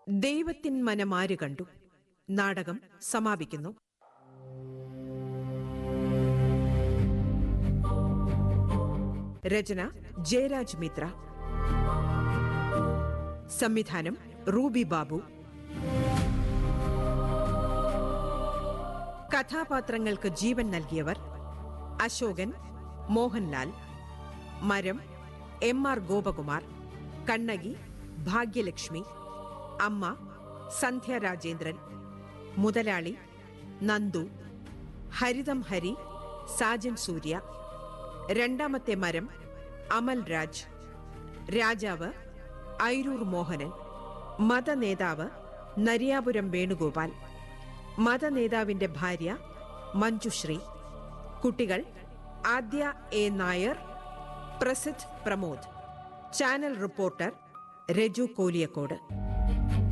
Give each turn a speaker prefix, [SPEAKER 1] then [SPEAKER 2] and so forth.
[SPEAKER 1] ദൈവത്തിൻ മനമാര് കണ്ടു നാടകം സമാപിക്കുന്നു രചന ജയരാജ് മിത്ര സംവിധാനം റൂബി ബാബു കഥാപാത്രങ്ങൾക്ക് ജീവൻ നൽകിയവർ അശോകൻ മോഹൻലാൽ മരം എം ആർ ഗോപകുമാർ കണ്ണകി ഭാഗ്യലക്ഷ്മി അമ്മ സന്ധ്യ രാജേന്ദ്രൻ മുതലാളി നന്ദു ഹരിതം ഹരി സാജൻ സൂര്യ രണ്ടാമത്തെ മരം അമൽ രാജ് രാജാവ് ഐരൂർ മോഹനൻ മതനേതാവ് നരിയാപുരം വേണുഗോപാൽ മതനേതാവിന്റെ ഭാര്യ മഞ്ജുശ്രീ കുട്ടികൾ Aadya A Nair Prasidh Pramod channel reporter Raju Koliyakode